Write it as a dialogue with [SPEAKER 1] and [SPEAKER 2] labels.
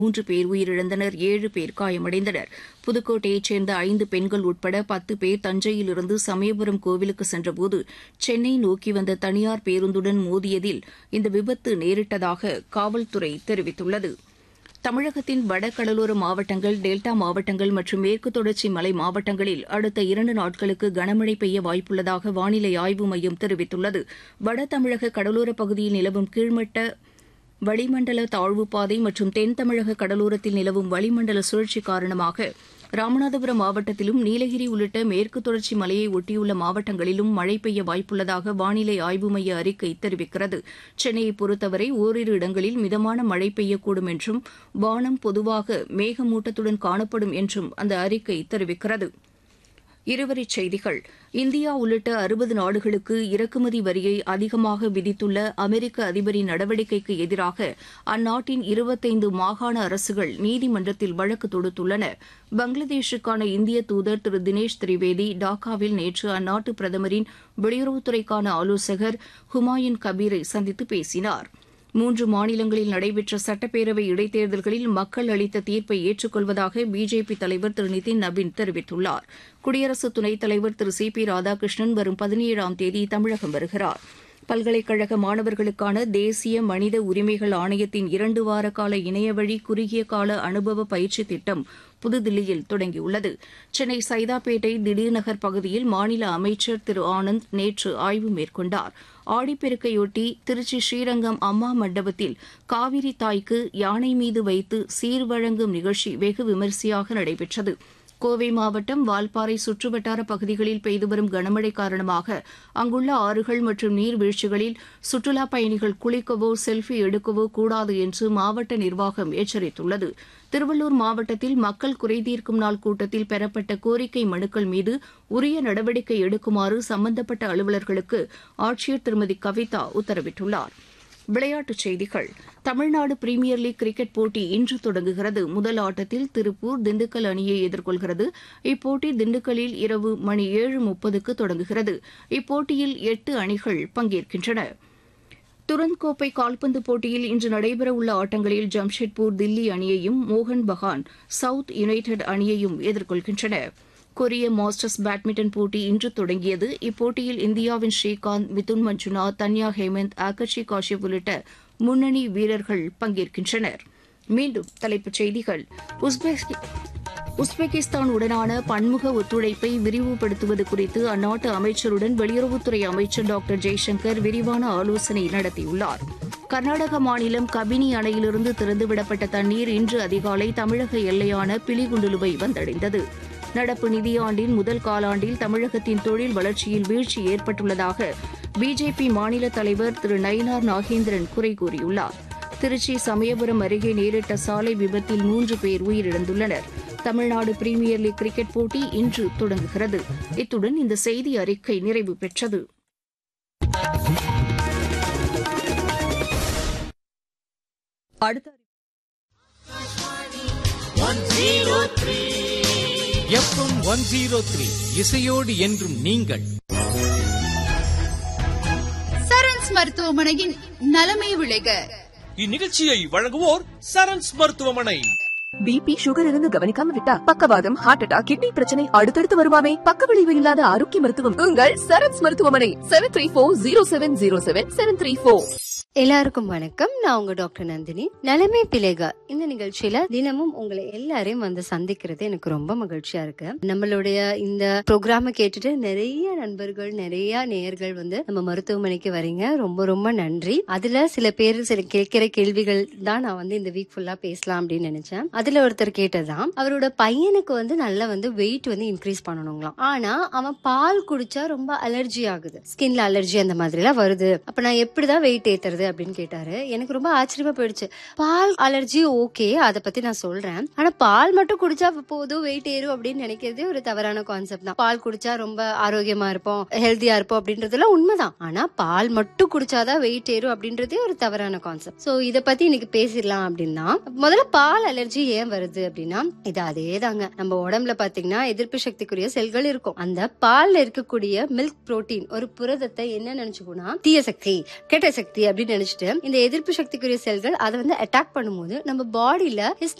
[SPEAKER 1] மூன்று பேர் உயிரிழந்தனர் ஏழு பேர் காயமடைந்தனர் புதுக்கோட்டையைச் சேர்ந்த ஐந்து பெண்கள் உட்பட பத்து பேர் தஞ்சையிலிருந்து சமயபுரம் கோவிலுக்கு சென்றபோது சென்னை நோக்கி வந்த தனியார் பேருந்துடன் மோதியதில் இந்த விபத்து நேரிட்டதாக காவல்துறை தெரிவித்துள்ளது தமிழகத்தின் வடகடலோர மாவட்டங்கள் டெல்டா மாவட்டங்கள் மற்றும் மேற்கு தொடர்ச்சி மலை மாவட்டங்களில் அடுத்த இரண்டு நாட்களுக்கு கனமழை பெய்ய வாய்ப்புள்ளதாக வானிலை ஆய்வு மையம் தெரிவித்துள்ளது வட தமிழக கடலோரப் பகுதியில் நிலவும் கீழ்மட்ட வளிமண்டல தாழ்வுப்பாதை மற்றும் தென் தமிழக கடலோரத்தில் நிலவும் வளிமண்டல சுழற்சி காரணமாக ராமநாதபுரம் மாவட்டத்திலும் நீலகிரி உள்ளிட்ட மேற்கு தொடர்ச்சி மலையை ஒட்டியுள்ள மாவட்டங்களிலும் மழை பெய்ய வாய்ப்புள்ளதாக வானிலை ஆய்வு மைய அறிக்கை தெரிவிக்கிறது சென்னையை பொறுத்தவரை ஓரிரு இடங்களில் மிதமான மழை பெய்யக்கூடும் என்றும் வானம் பொதுவாக மேகமூட்டத்துடன் காணப்படும் என்றும் அந்த அறிக்கை தெரிவிக்கிறது இருவரிச் செய்திகள் இந்தியா உள்ளிட்ட அறுபது நாடுகளுக்கு இறக்குமதி வரியை அதிகமாக விதித்துள்ள அமெரிக்க அதிபரின் நடவடிக்கைக்கு எதிராக அந்நாட்டின் இருபத்தைந்து மாகாண அரசுகள் நீதிமன்றத்தில் வழக்கு தொடுத்துள்ளன பங்களாதேஷுக்கான இந்திய தூதர் திரு தினேஷ் திரிவேதி டாக்காவில் நேற்று அந்நாட்டு பிரதமரின் வெளியுறவுத்துறைக்கான ஆலோசகர் ஹுமாயூன் கபீரை சந்தித்து பேசினார் மூன்று மாநிலங்களில் நடைபெற்ற சட்டப்பேரவை இடைத்தேர்தல்களில் மக்கள் அளித்த தீர்ப்பை ஏற்றுக்கொள்வதாக பிஜேபி தலைவர் திரு நிதின் நவீன் தெரிவித்துள்ளார் குடியரசு துணைத் தலைவர் திரு சி பி ராதாகிருஷ்ணன் வரும் பதினேழாம் தேதி தமிழகம் வருகிறார் பல்கலைக்கழக மாணவர்களுக்கான தேசிய மனித உரிமைகள் ஆணையத்தின் இரண்டு வார கால இணையவழி குறுகிய கால அனுபவ பயிற்சி திட்டம் புதுதில்லியில் தொடங்கியுள்ளது சென்னை சைதாப்பேட்டை திடீர்நகர் பகுதியில் மாநில அமைச்சர் திரு ஆனந்த் நேற்று ஆய்வு மேற்கொண்டார் ஆடிப்பெருக்கையொட்டி திருச்சி ஸ்ரீரங்கம் அம்மா மண்டபத்தில் காவிரி தாய்க்கு யானை மீது வைத்து சீர் வழங்கும் நிகழ்ச்சி வெகு விமரிசையாக நடைபெற்றது கோவை மாவட்டம் வால்பாறை சுற்றுவட்டார பகுதிகளில் பெய்து வரும் கனமழை காரணமாக அங்குள்ள ஆறுகள் மற்றும் நீர்வீழ்ச்சிகளில் சுற்றுலாப் பயணிகள் குளிக்கவோ செல்ஃபி எடுக்கவோ கூடாது என்று மாவட்ட நிர்வாகம் எச்சரித்துள்ளது திருவள்ளூர் மாவட்டத்தில் மக்கள் குறைதீர்க்கும் நாள் கூட்டத்தில் பெறப்பட்ட கோரிக்கை மனுக்கள் மீது உரிய நடவடிக்கை எடுக்குமாறு சம்பந்தப்பட்ட அலுவலர்களுக்கு ஆட்சியர் திருமதி கவிதா உத்தரவிட்டுள்ளார் விளையாட்டுச் செய்திகள் தமிழ்நாடு பிரீமியர் லீக் கிரிக்கெட் போட்டி இன்று தொடங்குகிறது முதல் ஆட்டத்தில் திருப்பூர் திண்டுக்கல் அணியை எதிர்கொள்கிறது இப்போட்டி திண்டுக்கல்லில் இரவு மணி ஏழு முப்பதுக்கு தொடங்குகிறது இப்போட்டியில் எட்டு அணிகள் பங்கேற்கின்றன துரந்த் கோப்பை கால்பந்து போட்டியில் இன்று நடைபெறவுள்ள ஆட்டங்களில் ஜம்ஷெட்பூர் தில்லி அணியையும் மோகன் பகான் சவுத் யுனைடெட் அணியையும் எதிர்கொள்கின்றன கொரிய மாஸ்டர்ஸ் பேட்மிண்டன் போட்டி இன்று தொடங்கியது இப்போட்டியில் இந்தியாவின் ஸ்ரீகாந்த் மிதுன் மஞ்சுநாத் தன்யா ஹேமந்த் ஆகர்ஷி காஷ்யப் உள்ளிட்ட முன்னணி வீரர்கள் பங்கேற்கின்றனர் மீண்டும் தலைப்புச் செய்திகள் உஸ்பெக் உஸ்பெகிஸ்தான் உடனான பன்முக ஒத்துழைப்பை விரிவுபடுத்துவது குறித்து அந்நாட்டு அமைச்சருடன் வெளியுறவுத்துறை அமைச்சர் டாக்டர் ஜெய்சங்கர் விரிவான ஆலோசனை நடத்தியுள்ளார் கர்நாடக மாநிலம் கபினி அணையிலிருந்து திறந்துவிடப்பட்ட தண்ணீர் இன்று அதிகாலை தமிழக எல்லையான பிலிகுண்டுலுவை வந்தடைந்தது நடப்பு நிதியாண்டின் முதல் காலாண்டில் தமிழகத்தின் தொழில் வளர்ச்சியில் வீழ்ச்சி ஏற்பட்டுள்ளதாக பிஜேபி மாநில தலைவர் திரு நயினார் நாகேந்திரன் குறை கூறியுள்ளார் திருச்சி சமயபுரம் அருகே நேரிட்ட சாலை விபத்தில் மூன்று பேர் உயிரிழந்துள்ளனர் தமிழ்நாடு பிரீமியர் லீக் கிரிக்கெட் போட்டி இன்று தொடங்குகிறது இத்துடன் இந்த செய்தி அறிக்கை நிறைவு பெற்றது
[SPEAKER 2] அடுத்த
[SPEAKER 3] எஃப்எம் ஒன் ஜீரோ த்ரீ இசையோடு என்றும் நீங்கள்
[SPEAKER 4] சரண்ஸ் மருத்துவமனையின் நலமே விளைக
[SPEAKER 5] இந்நிகழ்ச்சியை வழங்குவோர் சரண்ஸ் மருத்துவமனை
[SPEAKER 2] பிபி சுகர் இருந்து கவனிக்காம விட்டா பக்கவாதம் ஹார்ட் அட்டாக் கிட்னி பிரச்சனை அடுத்தடுத்து வருமாமே பக்க விளைவு இல்லாத ஆரோக்கிய மருத்துவம் உங்கள் சரண்ஸ் மருத்துவமனை seven three four zero seven zero seven seven three four
[SPEAKER 6] எல்லாருக்கும் வணக்கம் நான் உங்க டாக்டர் நந்தினி நலமே பிழைக இந்த நிகழ்ச்சியில தினமும் உங்களை எல்லாரையும் வந்து சந்திக்கிறது எனக்கு ரொம்ப மகிழ்ச்சியா இருக்கு நம்மளுடைய இந்த ப்ரோக்ராம கேட்டுட்டு நிறைய நண்பர்கள் நிறைய நேயர்கள் வந்து நம்ம மருத்துவமனைக்கு வரீங்க ரொம்ப ரொம்ப நன்றி அதுல சில பேர் சில கேட்கிற கேள்விகள் தான் நான் வந்து இந்த வீக் ஃபுல்லா பேசலாம் அப்படின்னு நினைச்சேன் அதுல ஒருத்தர் கேட்டதான் அவரோட பையனுக்கு வந்து நல்லா வந்து வெயிட் வந்து இன்க்ரீஸ் பண்ணணுங்களாம் ஆனா அவன் பால் குடிச்சா ரொம்ப அலர்ஜி ஆகுது ஸ்கின்ல அலர்ஜி அந்த மாதிரி எல்லாம் வருது அப்ப நான் எப்படிதான் வெயிட் ஏத்துறது அப்படின்னு கேட்டாரு எனக்கு ரொம்ப ஆச்சரியமா போயிடுச்சு பால் அலர்ஜி ஓகே அதை பத்தி நான் சொல்றேன் ஆனா பால் மட்டும் குடிச்சா போதும் வெயிட் ஏறும் அப்படின்னு நினைக்கிறதே ஒரு தவறான கான்செப்ட் தான் பால் குடிச்சா ரொம்ப ஆரோக்கியமா இருப்போம் ஹெல்த்தியா இருப்போம் அப்படின்றதுலாம் உண்மைதான் ஆனா பால் மட்டும் குடிச்சாதான் வெயிட் ஏறும் அப்படின்றதே ஒரு தவறான கான்செப்ட் சோ இத பத்தி இன்னைக்கு பேசிடலாம் அப்படின்னா முதல்ல பால் அலர்ஜி ஏன் வருது அப்படின்னா இது அதே தாங்க நம்ம உடம்புல பாத்தீங்கன்னா எதிர்ப்பு சக்திக்குரிய செல்கள் இருக்கும் அந்த பால்ல இருக்கக்கூடிய மில்க் புரோட்டீன் ஒரு புரதத்தை என்ன நினைச்சுக்கோனா தீய சக்தி கெட்ட சக்தி அப்படின்னு அப்படின்னு நினைச்சிட்டு இந்த எதிர்ப்பு சக்திக்குரிய செல்கள் அதை வந்து அட்டாக் பண்ணும்போது நம்ம பாடியில